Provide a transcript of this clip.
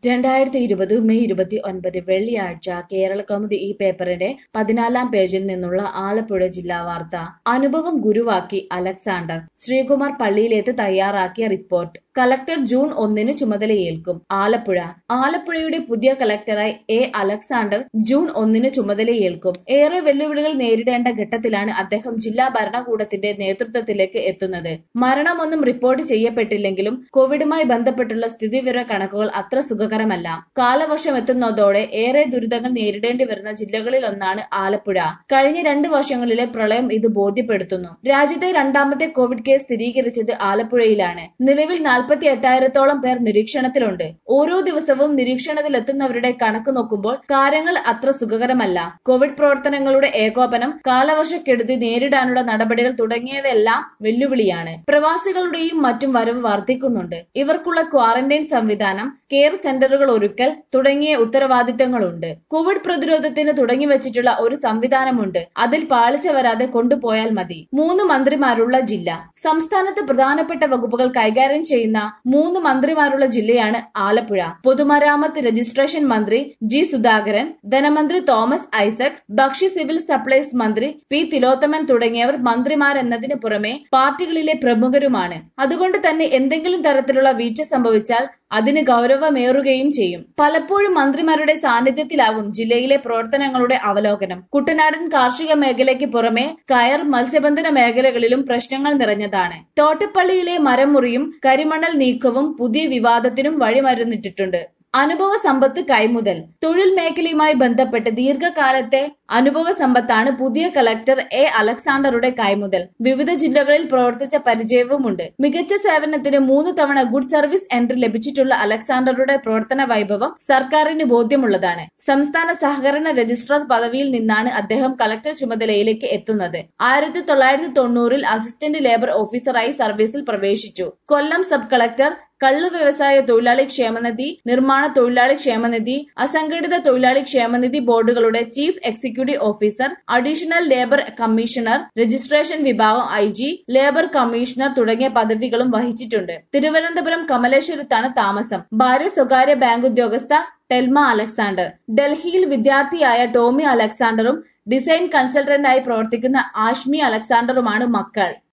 രണ്ടായിരത്തി ഇരുപത് മെയ് ഇരുപത്തി ഒൻപത് വെള്ളിയാഴ്ച കേരള കൗമുദി ഈ പേപ്പറിന്റെ പതിനാലാം പേജിൽ നിന്നുള്ള ആലപ്പുഴ ജില്ലാ വാർത്ത അനുഭവം ഗുരുവാക്കി അലക്സാണ്ടർ ശ്രീകുമാർ പള്ളിയിലേത്ത് തയ്യാറാക്കിയ റിപ്പോർട്ട് കലക്ടർ ജൂൺ ഒന്നിന് ചുമതലയേൽക്കും ആലപ്പുഴ ആലപ്പുഴയുടെ പുതിയ കലക്ടറായി എ അലക്സാണ്ടർ ജൂൺ ഒന്നിന് ചുമതലയേൽക്കും ഏറെ വെല്ലുവിളികൾ നേരിടേണ്ട ഘട്ടത്തിലാണ് അദ്ദേഹം ജില്ലാ ഭരണകൂടത്തിന്റെ നേതൃത്വത്തിലേക്ക് എത്തുന്നത് മരണമൊന്നും റിപ്പോർട്ട് ചെയ്യപ്പെട്ടില്ലെങ്കിലും കോവിഡുമായി ബന്ധപ്പെട്ടുള്ള സ്ഥിതിവിവര കണക്കുകൾ അത്ര സുഖകരമല്ല കാലവർഷം എത്തുന്നതോടെ ഏറെ ദുരിതങ്ങൾ നേരിടേണ്ടി വരുന്ന ജില്ലകളിൽ ഒന്നാണ് ആലപ്പുഴ കഴിഞ്ഞ രണ്ട് വർഷങ്ങളിലെ പ്രളയം ഇത് ബോധ്യപ്പെടുത്തുന്നു രാജ്യത്തെ രണ്ടാമത്തെ കോവിഡ് കേസ് സ്ഥിരീകരിച്ചത് ആലപ്പുഴയിലാണ് നിലവിൽ നാൽപ്പത്തി എട്ടായിരത്തോളം പേർ നിരീക്ഷണത്തിലുണ്ട് ഓരോ ദിവസവും നിരീക്ഷണത്തിലെത്തുന്നവരുടെ കണക്ക് നോക്കുമ്പോൾ കാര്യങ്ങൾ അത്ര സുഖകരമല്ല കോവിഡ് പ്രവർത്തനങ്ങളുടെ ഏകോപനം കാലവർഷക്കെടുതി നേരിടാനുള്ള നടപടികൾ തുടങ്ങിയവയെല്ലാം വെല്ലുവിളിയാണ് പ്രവാസികളുടെയും മറ്റും വരവ് വർദ്ധിക്കുന്നുണ്ട് ഇവർക്കുള്ള ക്വാറന്റൈൻ സംവിധാനം കെയർ സെന്ററുകൾ ഒരുക്കൽ തുടങ്ങിയ ഉത്തരവാദിത്തങ്ങളുണ്ട് കോവിഡ് പ്രതിരോധത്തിന് തുടങ്ങിവച്ചിട്ടുള്ള ഒരു സംവിധാനമുണ്ട് അതിൽ പാളിച്ച വരാതെ കൊണ്ടുപോയാൽ മതി മൂന്ന് മന്ത്രിമാരുള്ള ജില്ല സംസ്ഥാനത്ത് പ്രധാനപ്പെട്ട വകുപ്പുകൾ കൈകാര്യം ചെയ്യുന്ന മൂന്ന് മന്ത്രിമാരുള്ള ജില്ലയാണ് ആലപ്പുഴ പൊതുമരാമത്ത് രജിസ്ട്രേഷൻ മന്ത്രി ജി സുധാകരൻ ധനമന്ത്രി തോമസ് ഐസക് ഭക്ഷ്യ സിവിൽ സപ്ലൈസ് മന്ത്രി പി തിലോത്തമൻ തുടങ്ങിയവർ മന്ത്രിമാരെന്നതിന് പുറമെ പാർട്ടികളിലെ പ്രമുഖരുമാണ് അതുകൊണ്ട് തന്നെ എന്തെങ്കിലും തരത്തിലുള്ള വീഴ്ച സംഭവിച്ചാൽ അതിന് ഗൗരവമേറുകയും ചെയ്യും പലപ്പോഴും മന്ത്രിമാരുടെ സാന്നിധ്യത്തിലാവും ജില്ലയിലെ പ്രവർത്തനങ്ങളുടെ അവലോകനം കുട്ടനാടൻ കാർഷിക മേഖലയ്ക്ക് പുറമെ കയർ മത്സ്യബന്ധന മേഖലകളിലും പ്രശ്നങ്ങൾ നിറഞ്ഞതാണ് തോട്ടപ്പള്ളിയിലെ മരം മുറിയും കരിമണൽ നീക്കവും പുതിയ വിവാദത്തിനും വഴിമരുന്നിട്ടിട്ടുണ്ട് അനുഭവ സമ്പത്ത് കൈമുതൽ തൊഴിൽ മേഖലയുമായി ബന്ധപ്പെട്ട് ദീർഘകാലത്തെ അനുഭവ സമ്പത്താണ് പുതിയ കളക്ടർ എ അലക്സാണ്ടറുടെ കൈമുതൽ വിവിധ ജില്ലകളിൽ പ്രവർത്തിച്ച പരിചയവുമുണ്ട് മികച്ച സേവനത്തിന് മൂന്ന് തവണ ഗുഡ് സർവീസ് എൻട്രി ലഭിച്ചിട്ടുള്ള അലക്സാണ്ടറുടെ പ്രവർത്തന വൈഭവം സർക്കാരിന് ബോധ്യമുള്ളതാണ് സംസ്ഥാന സഹകരണ രജിസ്ട്രാർ പദവിയിൽ നിന്നാണ് അദ്ദേഹം കളക്ടർ ചുമതലയിലേക്ക് എത്തുന്നത് ആയിരത്തി തൊള്ളായിരത്തി തൊണ്ണൂറിൽ അസിസ്റ്റന്റ് ലേബർ ഓഫീസറായി സർവീസിൽ പ്രവേശിച്ചു കൊല്ലം സബ് കളക്ടർ കള്ളു വ്യവസായ തൊഴിലാളി ക്ഷേമനിധി നിർമ്മാണ തൊഴിലാളി ക്ഷേമനിധി അസംഘടിത തൊഴിലാളി ക്ഷേമനിധി ബോർഡുകളുടെ chief executive officer additional labour commissioner registration വിഭാഗം ഐ ജി ലേബർ കമ്മീഷണർ തുടങ്ങിയ പദവികളും വഹിച്ചിട്ടുണ്ട് തിരുവനന്തപുരം കമലേശ്വരത്താണ് താമസം ഭാര്യ സ്വകാര്യ ബാങ്ക് ഉദ്യോഗസ്ഥ ടെൽമ അലക്സാണ്ടർ ഡൽഹിയിൽ വിദ്യാർത്ഥിയായ ടോമി അലക്സാണ്ടറും ഡിസൈൻ കൺസൾട്ടന്റായി പ്രവർത്തിക്കുന്ന ആഷ്മി അലക്സാണ്ടറുമാണ് മക്കൾ